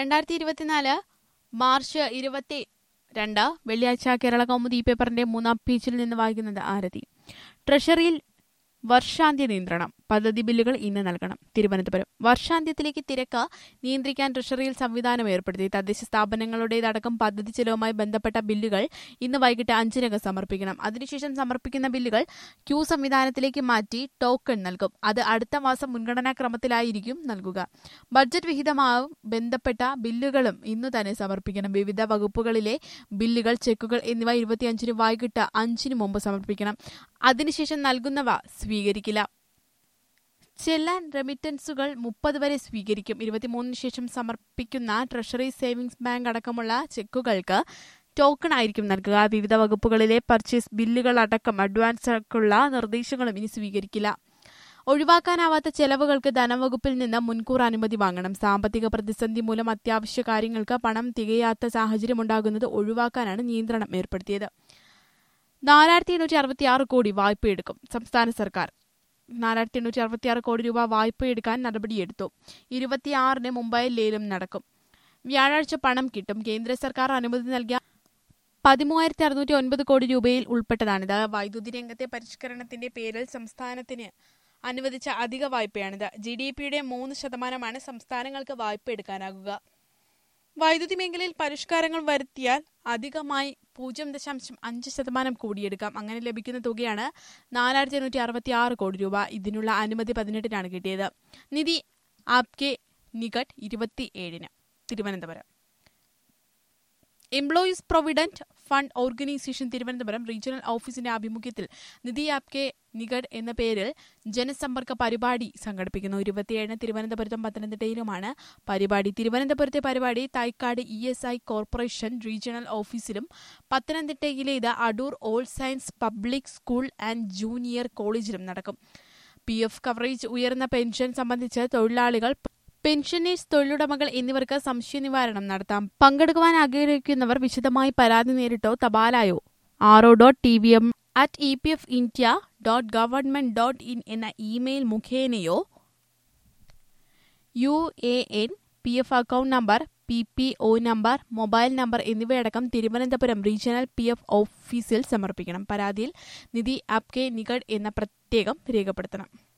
രണ്ടായിരത്തി ഇരുപത്തിനാല് മാർച്ച് ഇരുപത്തി രണ്ട് വെള്ളിയാഴ്ച കേരള കൗമുദി ഈ പേപ്പറിന്റെ മൂന്നാം പേജിൽ നിന്ന് വായിക്കുന്നത് ആരതി ട്രഷറിയിൽ വർഷാന്ത്യ നിയന്ത്രണം പദ്ധതി ബില്ലുകൾ ഇന്ന് നൽകണം തിരുവനന്തപുരം വർഷാന്ത്യത്തിലേക്ക് തിരക്ക് നിയന്ത്രിക്കാൻ ട്രഷറിയിൽ സംവിധാനം ഏർപ്പെടുത്തി തദ്ദേശ സ്ഥാപനങ്ങളുടേതടക്കം പദ്ധതി ചെലവുമായി ബന്ധപ്പെട്ട ബില്ലുകൾ ഇന്ന് വൈകിട്ട് അഞ്ചിനകം സമർപ്പിക്കണം അതിനുശേഷം സമർപ്പിക്കുന്ന ബില്ലുകൾ ക്യൂ സംവിധാനത്തിലേക്ക് മാറ്റി ടോക്കൺ നൽകും അത് അടുത്ത മാസം മുൻഗണനാ ക്രമത്തിലായിരിക്കും നൽകുക ബഡ്ജറ്റ് വിഹിതമാവും ബന്ധപ്പെട്ട ബില്ലുകളും ഇന്നു തന്നെ സമർപ്പിക്കണം വിവിധ വകുപ്പുകളിലെ ബില്ലുകൾ ചെക്കുകൾ എന്നിവ ഇരുപത്തിയഞ്ചിന് വൈകിട്ട് അഞ്ചിന് മുമ്പ് സമർപ്പിക്കണം അതിനുശേഷം നൽകുന്നവ സ്വീകരിക്കില്ല ചെല്ലാൻ റെമിറ്റൻസുകൾ മുപ്പത് വരെ സ്വീകരിക്കും ഇരുപത്തിമൂന്നിന് ശേഷം സമർപ്പിക്കുന്ന ട്രഷറി സേവിംഗ്സ് ബാങ്ക് അടക്കമുള്ള ചെക്കുകൾക്ക് ടോക്കൺ ആയിരിക്കും നൽകുക വിവിധ വകുപ്പുകളിലെ പർച്ചേസ് ബില്ലുകൾ അടക്കം അഡ്വാൻസുള്ള നിർദ്ദേശങ്ങളും ഇനി സ്വീകരിക്കില്ല ഒഴിവാക്കാനാവാത്ത ചെലവുകൾക്ക് ധനവകുപ്പിൽ നിന്ന് മുൻകൂർ അനുമതി വാങ്ങണം സാമ്പത്തിക പ്രതിസന്ധി മൂലം അത്യാവശ്യ കാര്യങ്ങൾക്ക് പണം തികയാത്ത സാഹചര്യമുണ്ടാകുന്നത് ഒഴിവാക്കാനാണ് നിയന്ത്രണം ഏർപ്പെടുത്തിയത് നാലായിരത്തി എണ്ണൂറ്റി അറുപത്തിയാറ് കോടി വായ്പയെടുക്കും സംസ്ഥാന സർക്കാർ നാലായിരത്തി എണ്ണൂറ്റി അറുപത്തിയാറ് കോടി രൂപ വായ്പയെടുക്കാൻ നടപടിയെടുത്തു ഇരുപത്തിയാറിന് മുംബൈയിൽ ലേലം നടക്കും വ്യാഴാഴ്ച പണം കിട്ടും കേന്ദ്ര സർക്കാർ അനുമതി നൽകിയ പതിമൂവായിരത്തി അറുന്നൂറ്റി ഒൻപത് കോടി രൂപയിൽ ഉൾപ്പെട്ടതാണിത് വൈദ്യുതി രംഗത്തെ പരിഷ്കരണത്തിന്റെ പേരിൽ സംസ്ഥാനത്തിന് അനുവദിച്ച അധിക വായ്പയാണിത് ജി ഡി പിയുടെ മൂന്ന് ശതമാനമാണ് സംസ്ഥാനങ്ങൾക്ക് വായ്പ എടുക്കാനാകുക വൈദ്യുതി മേഖലയിൽ പരിഷ്കാരങ്ങൾ വരുത്തിയാൽ അധികമായി പൂജ്യം ദശാംശം അഞ്ച് ശതമാനം കൂടിയെടുക്കാം അങ്ങനെ ലഭിക്കുന്ന തുകയാണ് നാലായിരത്തി എണ്ണൂറ്റി അറുപത്തി ആറ് കോടി രൂപ ഇതിനുള്ള അനുമതി പതിനെട്ടിനാണ് കിട്ടിയത് നിധി ആപ്കെ നികട്ട് ഇരുപത്തി ഏഴിന് Thiruvananthapuram employees provident fund organisation Thiruvananthapuram regional ഓഫീസിന്റെ ആഭിമുഖ്യത്തിൽ നിധി ആപ്കെ നികട് എന്ന പേരിൽ ജനസമ്പർക്ക പരിപാടി സംഘടിപ്പിക്കുന്നു ഇരുപത്തിയേഴിന് തിരുവനന്തപുരത്തും പത്തനംതിട്ടയിലുമാണ് പരിപാടി തിരുവനന്തപുരത്തെ പരിപാടി Thycaud E S I corporation regional ഓഫീസിലും പത്തനംതിട്ടയിലേത് Adoor all science public school and junior കോളേജിലും നടക്കും പി എഫ് കവറേജ് ഉയർന്ന പെൻഷൻ സംബന്ധിച്ച് തൊഴിലാളികൾ പെൻഷനേഴ്സ് തൊഴിലുടമകൾ എന്നിവർക്ക് സംശയ നിവാരണം നടത്താം പങ്കെടുക്കുവാൻ ആഗ്രഹിക്കുന്നവർ വിശദമായി പരാതി നേരിട്ടോ തപാലായോ RO dot T V M at E P F India dot government dot in എന്ന ഇമെയിൽ മുഖേനയോ U A N P F account number P P O number mobile number എന്നിവയടക്കം തിരുവനന്തപുരം റീജിയണൽ പി എഫ് ഓഫീസിൽ സമർപ്പിക്കണം പരാതിയിൽ നിധി ആപ്കെ നികട് എന്ന പ്രത്യേകം രേഖപ്പെടുത്തണം